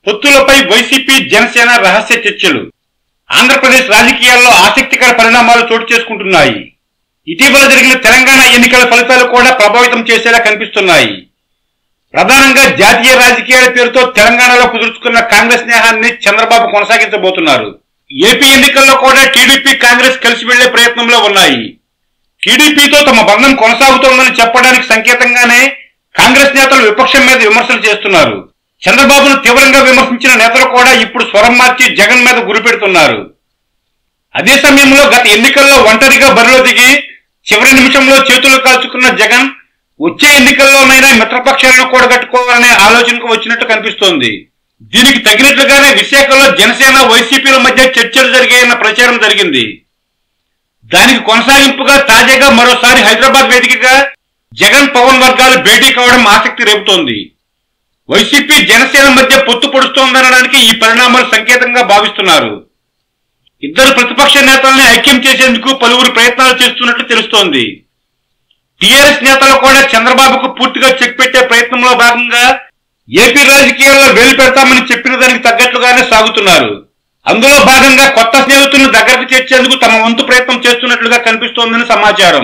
పొత్తులపై YCP Janasena రహస్య చర్చలు ఆంధ్రప్రదేశ్ రాజకీయాల్లో ఆసక్తికర పరిణామాలు చోటు చేసుకుంటున్నాయి ఇటీవల జరిగిన తెలంగాణ ఎన్నికల ఫలితాలు కూడా ప్రభావితం చేసేలా కనిపిస్తున్నాయి ప్రధానంగా జాతీయ రాజకీయాల పేరుతో తెలంగాణలో కుదుర్చుకున్న కాంగ్రెస్ స్నేహాన్ని చంద్రబాబు కొనసాగించబోతున్నారు ఏపీ ఎన్నికల్లో కూడా టీడీపీ కాంగ్రెస్ కలిసి వెళ్లే ప్రయత్నంలో ఉన్నాయి టీడీపీతో తమ బంధం కొనసాగుతోందని చెప్పడానికి సంకేతంగానే కాంగ్రెస్ నేతలు విపక్షం మీద విమర్శలు చేస్తున్నారు చంద్రబాబును తీవ్రంగా విమర్శించిన నేతలు కూడా ఇప్పుడు స్వరం మార్చి జగన్ మీద గురిపెడుతున్నారు అదే సమయంలో గత ఎన్నికల్లో ఒంటరిగా బరిలో దిగి చివరి నిమిషంలో చేతులు కాల్చుకున్న జగన్ వచ్చే ఎన్నికల్లోనైనా మిత్రపక్షాలను కూడగట్టుకోవాలనే ఆలోచనకు వచ్చినట్టు కనిపిస్తోంది దీనికి తగినట్లుగానే విశాఖలో జనసేన వైసీపీల మధ్య చర్చలు జరిగాయన్న ప్రచారం జరిగింది దానికి కొనసాగింపుగా తాజాగా మరోసారి హైదరాబాద్ వేదికగా జగన్ పవన్ వర్గాలు భేటీ కావడం ఆసక్తి రేపుతోంది వైసీపీ జనసేన మధ్య పొత్తు పొడుస్తోందనడానికి ఈ పరిణామాలు సంకేతంగా భావిస్తున్నారు ఇద్దరు ప్రతిపక్ష నేతల్ని ఐక్యం చేసేందుకు పలువురు ప్రయత్నాలు చేస్తున్నట్లు తెలుస్తోంది టీఆర్ఎస్ నేతలు కూడా చంద్రబాబుకు పూర్తిగా చెక్ పెట్టే ప్రయత్నంలో భాగంగా ఏపీ రాజకీయాల్లో వేలు పెడతామని చెప్పిన దానికి తగ్గట్లుగానే సాగుతున్నారు అందులో భాగంగా కొత్త స్నేహితులను దగ్గరకు చేర్చేందుకు తమ వంతు ప్రయత్నం చేస్తున్నట్లుగా కనిపిస్తోందని సమాచారం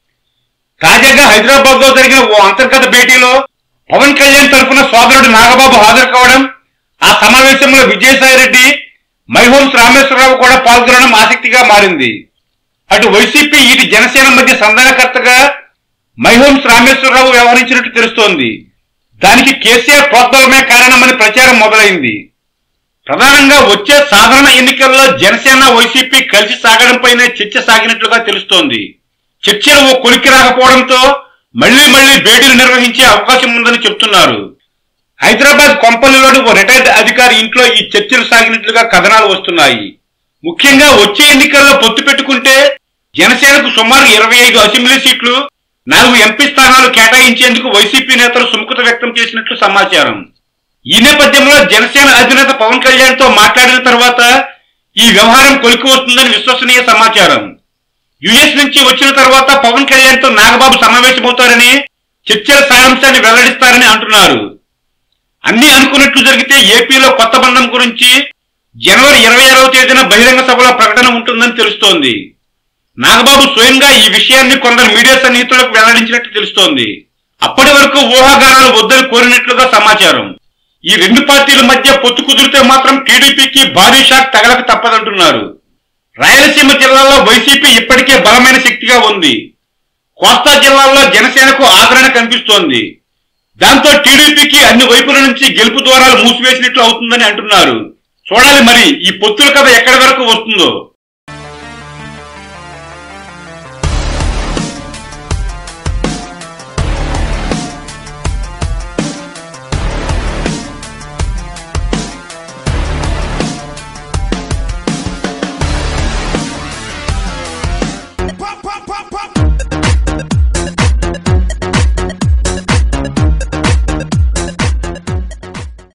తాజాగా హైదరాబాద్ లో జరిగిన ఓ అంతర్గత భేటీలో పవన్ కళ్యాణ్ తరఫున సోదరుడు నాగబాబు హాజరు కావడం ఆ సమావేశంలో విజయసాయి రెడ్డి మైహోమ్స్ రామేశ్వరరావు కూడా పాల్గొనడం ఆసక్తిగా మారింది అటు వైసీపీ ఇటు జనసేన మధ్య సంధానకర్తగా మైహోమ్స్ రామేశ్వరరావు వ్యవహరించినట్టు తెలుస్తోంది దానికి కేసీఆర్ ప్రోద్బలమే కారణమని ప్రచారం మొదలైంది ప్రధానంగా వచ్చే సాధారణ ఎన్నికల్లో జనసేన వైసీపీ కలిసి సాగడంపైనే చర్చ సాగినట్లుగా తెలుస్తోంది చర్చలు ఓ కొలిక్కి రాకపోవడంతో మళ్లీ మళ్లీ భేటీలు నిర్వహించే అవకాశం ఉందని చెప్తున్నారు హైదరాబాద్ కొంపల్లిలోని ఓ రిటైర్డ్ అధికారి ఇంట్లో ఈ చర్చలు సాగినట్లుగా కథనాలు వస్తున్నాయి ముఖ్యంగా వచ్చే ఎన్నికల్లో పొత్తు పెట్టుకుంటే జనసేనకు సుమారు ఇరవై ఐదు అసెంబ్లీ సీట్లు నాలుగు ఎంపీ స్థానాలు కేటాయించేందుకు వైసీపీ నేతలు సుముఖత వ్యక్తం చేసినట్లు సమాచారం ఈ నేపథ్యంలో జనసేన అధినేత పవన్ కళ్యాణ్ తో మాట్లాడిన తర్వాత ఈ వ్యవహారం కొలికి వస్తుందని విశ్వసనీయ సమాచారం యుఎస్ నుంచి వచ్చిన తర్వాత పవన్ కళ్యాణ్ తో నాగబాబు సమావేశమవుతారని చర్చల సారాంశాన్ని వెల్లడిస్తారని అంటున్నారు అన్ని అనుకున్నట్లు జరిగితే ఏపీలో కొత్త బంధం గురించి జనవరి ఇరవై ఆరవ తేదీన బహిరంగ సభలో ప్రకటన ఉంటుందని తెలుస్తోంది నాగబాబు స్వయంగా ఈ విషయాన్ని కొందరు మీడియా సన్నిహితులకు వెల్లడించినట్టు తెలుస్తోంది అప్పటి వరకు ఊహాగానాలు వద్దని కోరినట్లుగా సమాచారం ఈ రెండు పార్టీల మధ్య పొత్తు కుదిరితే మాత్రం టీడీపీకి భారీ షాక్ తగలక తప్పదంటున్నారు రాయలసీమ జిల్లాలో వైసీపీ ఇప్పటికే బలమైన శక్తిగా ఉంది కోస్తా జిల్లాల్లో జనసేనకు ఆదరణ కనిపిస్తోంది దాంతో టీడీపీకి అన్ని వైపుల నుంచి గెలుపు ద్వారాలు మూసివేసినట్లు అవుతుందని అంటున్నారు చూడాలి మరి ఈ పొత్తుల కథ ఎక్కడి వరకు వస్తుందో